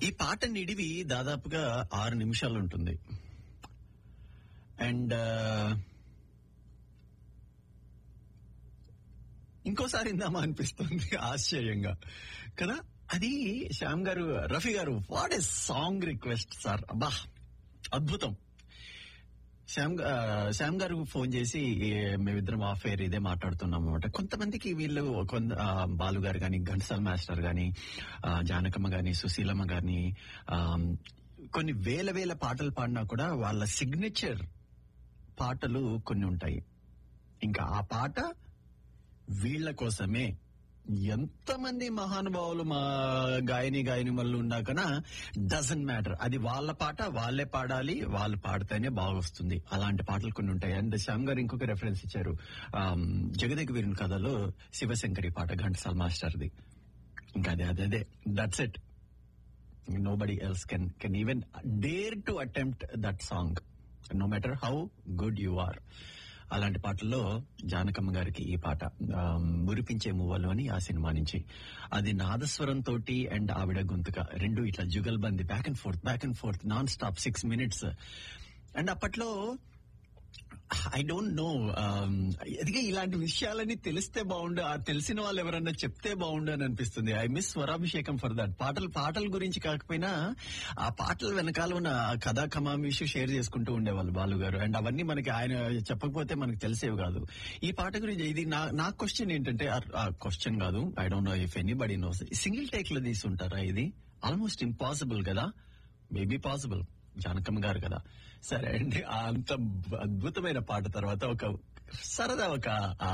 ఈ పాట నిడివి దాదాపుగా ఆరు నిమిషాలు ఉంటుంది అండ్ ఇంకోసారి ఇందామా అనిపిస్తుంది ఆశ్చర్యంగా కదా అది శ్యామ్ గారు రఫీ గారు what a song request sir అబ్బా అద్భుతం శ్యామ్ గా- శ్యామ్ గారు ఫోన్ చేసి ఏ, మేమిద్దరం ఆఫ్ ఎయిర్ ఇదే మాట్లాడుతున్నాం అనమాట కొంతమందికి వీళ్ళు కొంత ఆ, బాలు గారు గాని ఘంటసాల మాస్టర్ గాని ఆ, జానకమ్మ గాని సుశీలమ్మ గాని ఆ, కొన్ని వేల వేల పాటలు పాడినా కూడా వాళ్ళ సిగ్నేచర్ పాటలు కొన్ని ఉంటాయి ఇంకా ఆ పాట వీళ్ళ కోసమే ఎంతమంది మహానుభావులు మా గాయని గాయని మళ్ళు ఉండాకనా డజంట్ మ్యాటర్ అది వాళ్ళ పాట వాళ్ళే పాడాలి వాళ్ళు పాడితేనే బాగొస్తుంది అలాంటి పాటలు కొన్ని ఉంటాయి అండ్ శ్యామ్ గారు ఇంకొక రెఫరెన్స్ ఇచ్చారు ఆమ్, జగదేక వీరుని కథలో శివశంకరి పాట ఘంటసాల మాస్టర్ది ఇంకా అదే అదే అదే that's it nobody else can can even dare to attempt that song no matter how good you are అలాంటి పాటల్లో జానకమ్మ గారికి ఈ పాట ఆ, మురిపించే మువ్వలు అని ఆ సినిమా నుంచి అది నాదస్వరం తోటి అండ్ ఆవిడ గొంతుక రెండు ఇట్లా jugalbandi back and forth back and forth non stop six minutes and అప్పట్లో ఐ డోంట్ నో ఎదిగే ఇలాంటి విషయాలని తెలిస్తే బాగుండు ఆ తెలిసిన వాళ్ళు ఎవరన్నా చెప్తే బాగుండు అని అనిపిస్తుంది I miss Swarabhishekam for that పాటలు పాటల గురించి కాకపోయినా ఆ పాటల వెనకాల ఉన్న ఆ కథా కమామిషు షేర్ చేసుకుంటూ ఉండేవాళ్ళు బాలు గారు అండ్ అవన్నీ మనకి ఆయన చెప్పకపోతే మనకు తెలిసేవి కాదు ఈ పాట గురించి ఇది నా నా క్వశ్చన్ ఏంటంటే ఆ క్వశ్చన్ కాదు I don't know if anybody knows single take లో తీసుంటారా ఇది ఆల్మోస్ట్ ఇంపాసిబుల్ కదా మేబీ పాసిబుల్ జానకమ్మ గారు కదా సరే అండి ఆ అంత అద్భుతమైన పాట తర్వాత ఒక సరదా ఒక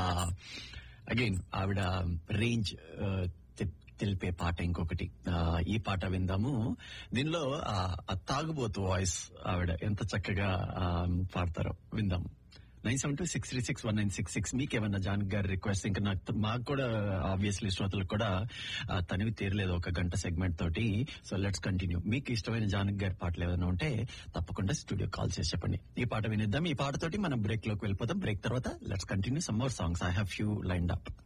అగైన్ ఆవిడ రేంజ్ తెలిపే పాట ఇంకొకటి ఆ, ఈ పాట విందాము దీనిలో ఆ ఆ తాగుబోతు వాయిస్ ఆవిడ ఎంత చక్కగా ఆ, పాడతారో విందాము nine seven two six three six one nine six six మీకు ఏమన్నా జాన్ గారి రిక్వెస్ట్ ఇంకా నాకు మాకు కూడా ఆబ్వియస్లీ శ్రోతలకు కూడా ఆ, తనివి తీరలేదు ఒక గంట సెగ్మెంట్ తోటి సో లెట్స్ కంటిన్యూ మీకు ఇష్టమైన జానక్ గారి పాటలు ఏమైనా ఉంటే తప్పకుండా స్టూడియో కాల్ చేసి చెప్పండి ఈ పాట వినిద్దాం ఈ పాటతోటి మనం బ్రేక్ లోకి వెళ్ళిపోతాం బ్రేక్ తర్వాత let's continue some more songs I have few lined up